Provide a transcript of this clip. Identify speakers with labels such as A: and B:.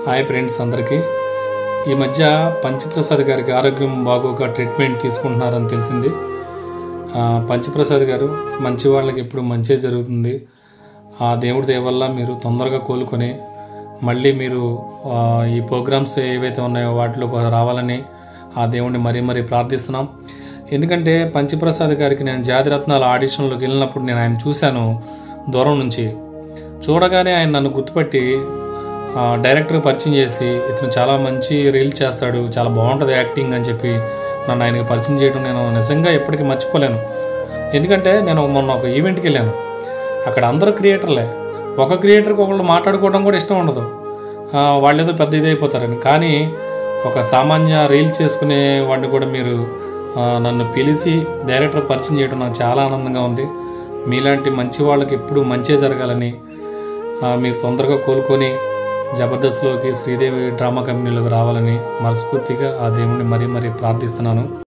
A: hi friends అందరికీ ఈ మధ్య పంచప్రసాద్ గారికి ఆరోగ్యం బాగోక ట్రీట్మెంట్ తీసుకుంటున్నారని తెలిసింది ఆ, పంచప్రసాద్ గారు మంచి వాళ్ళకి ఎప్పుడు మంచి జరుగుతుంది ఆ దేవుడి దయ వల్ల మీరు తొందరగా కోలుకొని మళ్ళీ మీరు ఆ, ఈ ప్రోగ్రామ్స్ ఏవైతే ఉన్నాయో వాటిలో రావాలని ఆ దేవుడిని మరీ మరీ ప్రార్థిస్తున్నాం ఎందుకంటే పంచప్రసాద్ గారికి నేను జాతిరత్నాల ఆడిషన్లోకి వెళ్ళినప్పుడు నేను ఆయన చూశాను దూరం నుంచి చూడగానే ఆయన నన్ను గుర్తుపట్టి ఆ, డైరెక్టర్ పరిచయం చేసి ఇతను చాలా మంచి రీల్ చేస్తాడు చాలా బాగుంటుంది యాక్టింగ్ అని చెప్పి నన్ను ఆయనకి పరిచయం చేయడం నేను నిజంగా ఎప్పటికీ మర్చిపోలేను ఎందుకంటే నేను మొన్న ఒక ఈవెంట్కి వెళ్ళాను అక్కడ అందరూ క్రియేటర్లే ఒక క్రియేటర్కి ఒకళ్ళు మాట్లాడుకోవడం కూడా ఇష్టం ఉండదు ఆ, వాళ్ళు ఏదో పెద్ద ఇది అయిపోతారని కానీ ఒక సామాన్య రీల్ చేసుకునే వాడిని కూడా మీరు ఆ, నన్ను పిలిచి డైరెక్టర్ పరిచయం చేయడం నాకు చాలా ఆనందంగా ఉంది మీలాంటి మంచి వాళ్ళకి ఎప్పుడు మంచే జరగాలని ఆ, మీరు తొందరగా కోలుకొని జబర్దస్త్లోకి శ్రీదేవి డ్రామా కంపెనీలోకి రావాలని మనస్ఫూర్తిగా ఆ దేవుణ్ణి మరీ మరీ ప్రార్థిస్తున్నాను